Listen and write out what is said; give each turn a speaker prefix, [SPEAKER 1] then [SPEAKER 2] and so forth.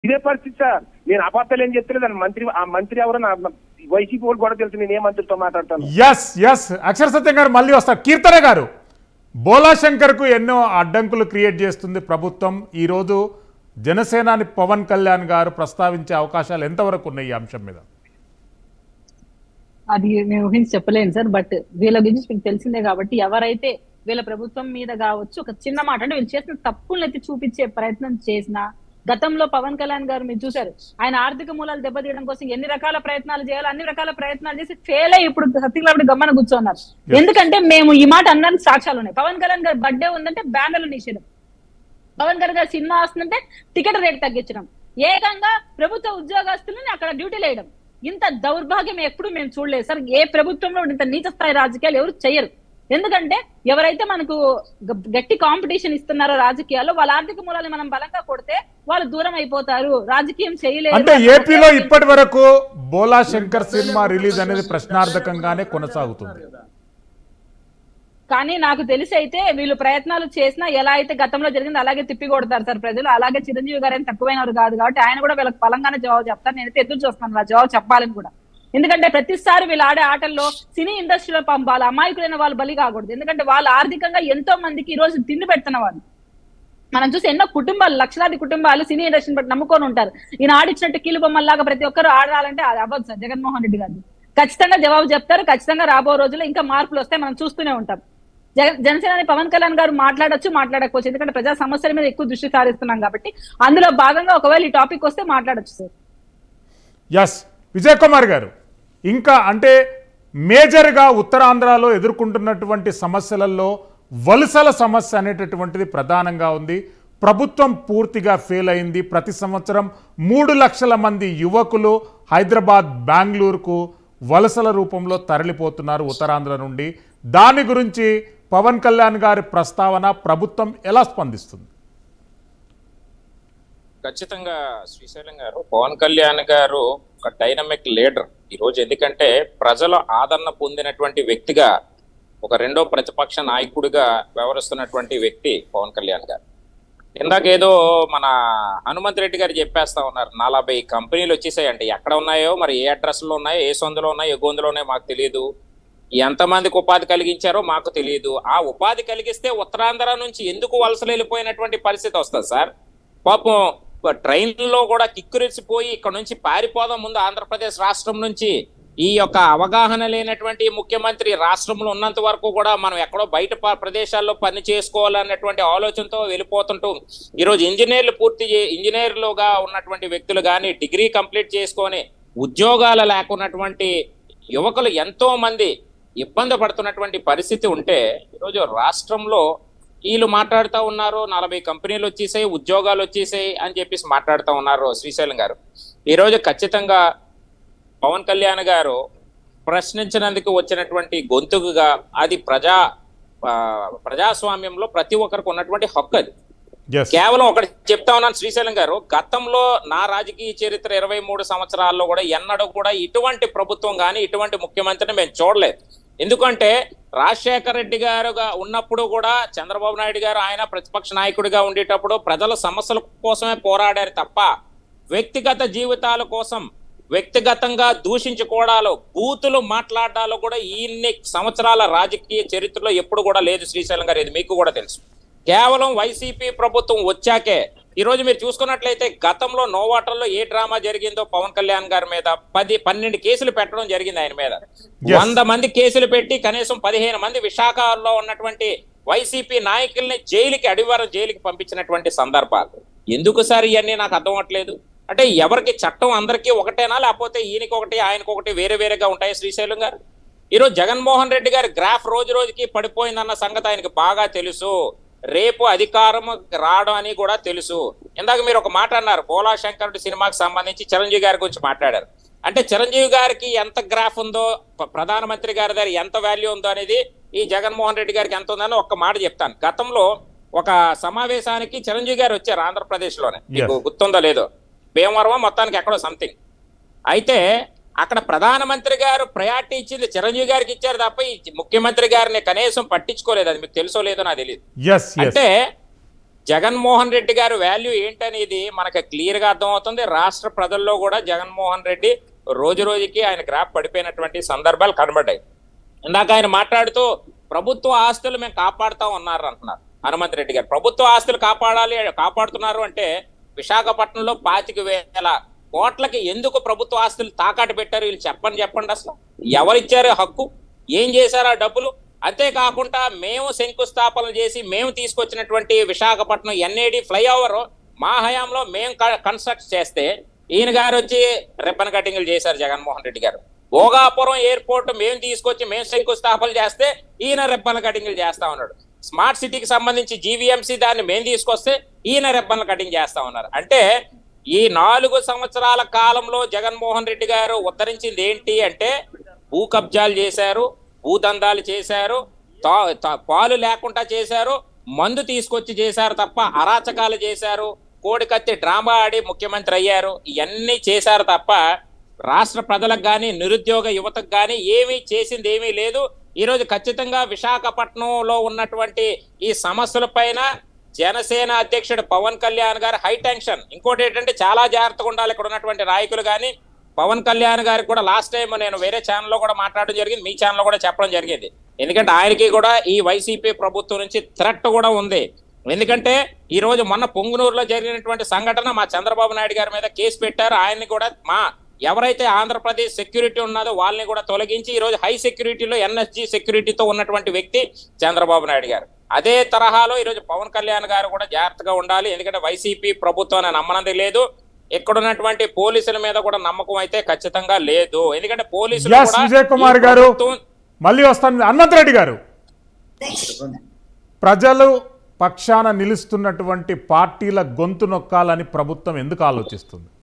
[SPEAKER 1] ఇదే పరిస్థితి సార్ నేను అబద్ధాలు ఏం చెప్తలేదు మంత్రి ఆ మంత్రి ఎవరో నా వైసీపీ వాళ్ళు కూడా తెలుసు నేను ఏ మంత్రితో మాట్లాడతాను
[SPEAKER 2] ఎస్ ఎస్ అక్షర సత్యం గారు మళ్ళీ వస్తారు కీర్తన గారు బోలాశంకర్కు ఎన్నో అడ్డంకులు క్రియేట్ చేస్తుంది ప్రభుత్వం ఈరోజు జనసేనాని పవన్ కళ్యాణ్ గారు ప్రస్తావించే అవకాశాలు ఎంతవరకు ఉన్నాయి ఈ అంశం మీద
[SPEAKER 3] అది మేము ఊహించి చెప్పలేను సార్ బట్ వీళ్ళ గురించి మీకు తెలిసిందే కాబట్టి ఎవరైతే వీళ్ళ ప్రభుత్వం మీద కావచ్చు ఒక చిన్న మాట అంటే వీళ్ళు చేసిన తప్పులను ఎత్తి చూపించే ప్రయత్నం చేసినా గతంలో పవన్ కళ్యాణ్ గారు మీరు చూశారు ఆయన ఆర్థిక మూలాలు దెబ్బతీయడం కోసం ఎన్ని రకాల ప్రయత్నాలు చేయాలి అన్ని రకాల ప్రయత్నాలు చేసి ఫెయిల్ అయ్యి ఇప్పుడు సత్యకులాబడి గమ్మన కూర్చున్నారు ఎందుకంటే మేము ఈ మాట అన్నానికి సాక్ష్యాలు ఉన్నాయి పవన్ కళ్యాణ్ గారి బర్త్డే ఉందంటే బ్యానర్లు నిషేధం పవన్ కళ్యాణ్ గారి సినిమా వస్తుందంటే టికెట్ రేట్ తగ్గించడం ఏకంగా ప్రభుత్వ ఉద్యోగస్తులని అక్కడ డ్యూటీలు వేయడం ఇంత దౌర్భాగ్యం ఎప్పుడు మేము చూడలేదు సార్ ఏ ప్రభుత్వంలో ఇంత నీచ స్థాయి రాజకీయాలు ఎవరు చేయరు ఎందుకంటే ఎవరైతే మనకు గ- గట్టి కాంపిటీషన్ ఇస్తున్నారో రాజకీయాల్లో వాళ్ళ ఆర్థిక మూలాన్ని మనం బలంగా కొడితే వాళ్ళు దూరం అయిపోతారు రాజకీయం చేయలేరు
[SPEAKER 2] అంటే ఏపీలో ఇప్పటి వరకు బోలా శంకర్ సినిమా రిలీజ్ అనేది ప్రశ్నార్థకంగానే కొనసాగుతుంది
[SPEAKER 3] కానీ నాకు తెలిసి అయితే వీళ్ళు ప్రయత్నాలు చేసినా ఎలా అయితే గతంలో జరిగిందో అలాగే తిప్పి కొడతారు సార్ ప్రజలు అలాగే చిరంజీవి గారు ఏం తక్కువైనవారు కాదు కాబట్టి ఆయన కూడా వీళ్ళకి బలంగానే జవాబు చెప్తారు నేనైతే ఎదురు చూస్తున్నాను వాళ్ళ జవాబు చెప్పాలని కూడా ఎందుకంటే ప్రతిసారి వీళ్ళు ఆడే ఆటల్లో సినీ ఇండస్ట్రీలో పంపాలి అమాయకులైన వాళ్ళు బలి కాకూడదు ఎందుకంటే వాళ్ళు ఆర్థికంగా ఎంతో మందికి ఈ రోజు తిండి పెడుతున్న వాళ్ళు మనం చూసి ఎన్నో కుటుంబాలు లక్షలాది కుటుంబాలు సినీ ఇండస్ట్రీని బట్టి నమ్ముకొని ఉంటారు ఈయన ఆడిచ్చినట్టు కీలు బొమ్మల్లాగా ప్రతి ఒక్కరు ఆడాలంటే అది అవ్వదు సార్ జగన్మోహన్ రెడ్డి గారు ఖచ్చితంగా జవాబు చెప్తారు ఖచ్చితంగా రాబో రోజుల్లో ఇంకా మార్పులు వస్తాయి మనం చూస్తూనే ఉంటాం జగ- జనసేనాని పవన్ కళ్యాణ్ గారు మాట్లాడొచ్చు మాట్లాడకపోవచ్చు ఎందుకంటే ప్రజా సమస్యల మీద ఎక్కువ దృష్టి సారిస్తున్నాం కాబట్టి అందులో భాగంగా ఒకవేళ ఈ టాపిక్ వస్తే మాట్లాడొచ్చు సార్
[SPEAKER 2] ఎస్ విజయ్ కుమార్ గారు ఇంకా అంటే మేజర్గా ఉత్తరాంధ్రలో ఎదుర్కొంటున్నటువంటి సమస్యలలో వలసల సమస్య అనేటటువంటిది ప్రధానంగా ఉంది ప్రభుత్వం పూర్తిగా ఫెయిల్ అయింది ప్రతి సంవత్సరం మూడు లక్షల మంది యువకులు హైదరాబాద్ బెంగళూరుకు వలసల రూపంలో తరలిపోతున్నారు ఉత్తరాంధ్ర నుండి దాని గురించి పవన్ కళ్యాణ్ గారి ప్రస్తావన ప్రభుత్వం ఎలా స్పందిస్తుంది
[SPEAKER 4] ఖచ్చితంగా శ్రీశైలం గారు పవన్ కళ్యాణ్ గారు ఒక డైనమిక్ లీడర్ ఈ రోజు ఎందుకంటే ప్రజల ఆదరణ పొందినటువంటి వ్యక్తిగా ఒక రెండో ప్రతిపక్ష నాయకుడిగా వ్యవహరిస్తున్నటువంటి వ్యక్తి పవన్ కళ్యాణ్ గారు ఇందాకేదో మన హనుమంత్ రెడ్డి గారు చెప్పేస్తా ఉన్నారు నలభై కంపెనీలు వచ్చేసాయంటే ఎక్కడ ఉన్నాయో మరి ఏ అడ్రస్లో ఉన్నాయో ఏ సొందులో ఉన్నాయో ఏ గొంతులో ఉన్నాయో మాకు తెలియదు ఎంతమందికి ఉపాధి కలిగించారో మాకు తెలియదు ఆ ఉపాధి కలిగిస్తే ఉత్తరాంధ్ర నుంచి ఎందుకు వలసలు వెళ్ళిపోయినటువంటి పరిస్థితి వస్తుంది సార్ పాపం ట్రైన్లో కూడా కిక్కురిసిపోయి ఇక్కడ నుంచి పారిపోదాం ముందు ఆంధ్రప్రదేశ్ రాష్ట్రం నుంచి ఈ యొక్క అవగాహన లేనటువంటి ముఖ్యమంత్రి రాష్ట్రంలో ఉన్నంత వరకు కూడా మనం ఎక్కడో బయట ప- ప్రదేశాల్లో పని చేసుకోవాలన్నటువంటి ఆలోచనతో వెళ్ళిపోతుంటూ ఈరోజు ఇంజనీర్లు పూర్తి చే ఇంజనీర్లుగా ఉన్నటువంటి వ్యక్తులు కానీ డిగ్రీ కంప్లీట్ చేసుకొని ఉద్యోగాలు లేకున్నటువంటి యువకులు ఎంతో మంది ఇబ్బంది పడుతున్నటువంటి పరిస్థితి ఉంటే ఈరోజు రాష్ట్రంలో వీళ్ళు మాట్లాడుతూ ఉన్నారు నలభై కంపెనీలు వచ్చేసాయి ఉద్యోగాలు వచ్చేసాయి అని చెప్పేసి మాట్లాడుతూ ఉన్నారు శ్రీశైలం గారు ఈరోజు ఖచ్చితంగా పవన్ కళ్యాణ్ గారు ప్రశ్నించినందుకు వచ్చినటువంటి గొంతుకుగా అది ప్రజా ఆ, ప్రజాస్వామ్యంలో ప్రతి ఒక్కరికి ఉన్నటువంటి హక్కు అది
[SPEAKER 2] ఎస్
[SPEAKER 4] కేవలం ఒకటి చెప్తా ఉన్నాను శ్రీశైలం గారు గతంలో నా రాజకీయ చరిత్ర ఇరవై మూడు సంవత్సరాల్లో కూడా ఎన్నడూ కూడా ఇటువంటి ప్రభుత్వం కానీ ఇటువంటి ముఖ్యమంత్రిని మేము చూడలేదు ఎందుకంటే రాజశేఖర రెడ్డి గారుగా ఉన్నప్పుడు కూడా చంద్రబాబు నాయుడు గారు ఆయన ప్రతిపక్ష నాయకుడిగా ఉండేటప్పుడు ప్రజల సమస్యల కోసమే పోరాడారు తప్ప వ్యక్తిగత జీవితాల కోసం వ్యక్తిగతంగా దూషించుకోవడాలు బూతులు మాట్లాడాలో కూడా ఇన్ని సంవత్సరాల రాజకీయ చరిత్రలో ఎప్పుడు కూడా లేదు శ్రీశైలం గారు ఇది మీకు కూడా తెలుసు కేవలం వైసీపీ ప్రభుత్వం వచ్చాకే ఈ రోజు మీరు చూసుకున్నట్లయితే గతంలో నోవాటర్లో ఏ డ్రామా జరిగిందో పవన్ కళ్యాణ్ గారి మీద పది పన్నెండు కేసులు పెట్టడం జరిగింది ఆయన మీద
[SPEAKER 2] Yes.
[SPEAKER 4] వంద మంది కేసులు పెట్టి కనీసం పదిహేను మంది విశాఖలో ఉన్నటువంటి వైసీపీ నాయకుల్ని జైలుకి అడివారం జైలుకి పంపించినటువంటి సందర్భాలు ఎందుకు సార్ ఇవన్నీ నాకు అర్థం అవ్వట్లేదు అంటే ఎవరికి చట్టం అందరికీ ఒకటేనా లేకపోతే ఈయనకి ఒకటి ఆయనకి ఒకటి వేరే వేరేగా ఉంటాయి శ్రీశైలం గారు ఈరోజు జగన్మోహన్ రెడ్డి గారి గ్రాఫ్ రోజు రోజుకి పడిపోయిందన్న సంగతి ఆయనకి బాగా తెలుసు రేపు అధికారం రావడం అని కూడా తెలుసు ఇందాక మీరు ఒక మాట అన్నారు బోలా శంకరుడి సినిమాకి సంబంధించి చిరంజీవి గారి గురించి మాట్లాడారు అంటే చిరంజీవి గారికి ఎంత గ్రాఫ్ ఉందో ప- ప్రధానమంత్రి గారి దగ్గర ఎంత వాల్యూ ఉందో అనేది ఈ జగన్మోహన్ రెడ్డి గారికి ఎంత ఉందని ఒక్క మాట చెప్తాను గతంలో ఒక సమావేశానికి చిరంజీవి గారు వచ్చారు ఆంధ్రప్రదేశ్ లోనే మీకు
[SPEAKER 2] Yes.
[SPEAKER 4] గుర్తుందో లేదో భీమవరం మొత్తానికి ఎక్కడో సంథింగ్ అయితే అక్కడ ప్రధానమంత్రి గారు ప్రయారిటీ ఇచ్చింది చిరంజీవి గారికి ఇచ్చారు తప్ప ఈ ముఖ్యమంత్రి గారిని కనీసం పట్టించుకోలేదు అది మీకు తెలుసో లేదో నాకు తెలియదు
[SPEAKER 2] ఎస్ ఎస్
[SPEAKER 4] అంటే జగన్మోహన్ రెడ్డి గారి వాల్యూ ఏంటనేది మనకు క్లియర్ గా అర్థమవుతుంది రాష్ట్ర ప్రజల్లో కూడా జగన్మోహన్ రెడ్డి రోజు రోజుకి ఆయన గ్రాఫ్ పడిపోయినటువంటి సందర్భాలు కనబడ్డాయి ఇందాక ఆయన మాట్లాడుతూ ప్రభుత్వ ఆస్తులు మేము కాపాడుతా ఉన్నారు అంటున్నారు హనుమంత్ రెడ్డి గారు ప్రభుత్వ ఆస్తులు కాపాడాలి కాపాడుతున్నారు అంటే విశాఖపట్నంలో పాతిక వేల కోట్లకి ఎందుకు ప్రభుత్వ ఆస్తులు తాకట్టు పెట్టారు వీళ్ళు చెప్పండి చెప్పండి అసలు ఎవరిచ్చారు హక్కు ఏం చేశారు ఆ డబ్బులు అంతేకాకుండా మేము శంకుస్థాపన చేసి మేము తీసుకొచ్చినటువంటి విశాఖపట్నం ఎన్ఏడి ఫ్లైఓవర్ మా హయాంలో మేము కన్స్ట్రక్ట్ చేస్తే ఈయన గారు వచ్చి రిబ్బన్ కటింగ్లు చేశారు జగన్మోహన్ రెడ్డి గారు భోగాపురం ఎయిర్పోర్ట్ మేము తీసుకొచ్చి మేము శంకుస్థాపన చేస్తే ఈయన రెబ్బన్ కటింగ్లు చేస్తా ఉన్నాడు స్మార్ట్ సిటీకి సంబంధించి జీవీఎంసీ దాన్ని మేము తీసుకొస్తే ఈయన రెబ్బన్ కటింగ్ చేస్తా ఉన్నారు అంటే ఈ నాలుగు సంవత్సరాల కాలంలో జగన్మోహన్ రెడ్డి గారు ఉద్ధరించింది ఏంటి అంటే భూ కబ్జాలు చేశారు భూదందాలు చేశారు తా- తా- పాలు లేకుండా చేశారు మందు తీసుకొచ్చి చేశారు తప్ప అరాచకాలు చేశారు కోడికత్తి డ్రామా ఆడి ముఖ్యమంత్రి అయ్యారు ఇవన్నీ చేశారు తప్ప రాష్ట్ర ప్రజలకు కానీ నిరుద్యోగ యువతకు కానీ ఏమీ చేసింది ఏమీ లేదు ఈరోజు ఖచ్చితంగా విశాఖపట్నంలో ఉన్నటువంటి ఈ సమస్యల పైన జనసేన అధ్యక్షుడు పవన్ కళ్యాణ్ గారు హై టెన్షన్ ఇంకోటి ఏంటంటే చాలా జాగ్రత్తగా ఉండాలి ఇక్కడ ఉన్నటువంటి నాయకులు కానీ పవన్ కళ్యాణ్ గారికి కూడా లాస్ట్ టైం నేను వేరే ఛానల్లో కూడా మాట్లాడడం జరిగింది మీ ఛానల్లో కూడా చెప్పడం జరిగింది ఎందుకంటే ఆయనకి కూడా ఈ వైసీపీ ప్రభుత్వం నుంచి థ్రెట్ కూడా ఉంది ఎందుకంటే ఈ రోజు మొన్న పొంగునూరులో జరిగినటువంటి సంఘటన మా చంద్రబాబు నాయుడు గారి మీద కేసు పెట్టారు ఆయన్ని కూడా మా ఎవరైతే ఆంధ్రప్రదేశ్ సెక్యూరిటీ ఉన్నదో వాళ్ళని కూడా తొలగించి ఈ రోజు హై సెక్యూరిటీలో ఎన్ఎస్జి సెక్యూరిటీతో ఉన్నటువంటి వ్యక్తి చంద్రబాబు నాయుడు గారు అదే తరహాలో ఈ రోజు పవన్ కళ్యాణ్ గారు కూడా జాగ్రత్తగా ఉండాలి ఎందుకంటే వైసీపీ ప్రభుత్వాన్ని నమ్మనది లేదు ఇక్కడ ఉన్నటువంటి పోలీసుల మీద కూడా నమ్మకం అయితే ఖచ్చితంగా లేదు ఎందుకంటే పోలీసులు
[SPEAKER 2] ఎస్
[SPEAKER 4] కూడా
[SPEAKER 2] విజయ్ కుమార్
[SPEAKER 4] ఈ
[SPEAKER 2] గారు
[SPEAKER 4] ప్రభుత్వం-
[SPEAKER 2] మళ్ళీ వస్తాను హనుమంతరెడ్డి గారు ప్రజలు పక్షాన నిలుస్తున్నటువంటి పార్టీల గొంతు నొక్కాలని ప్రభుత్వం ఎందుకు ఆలోచిస్తుంది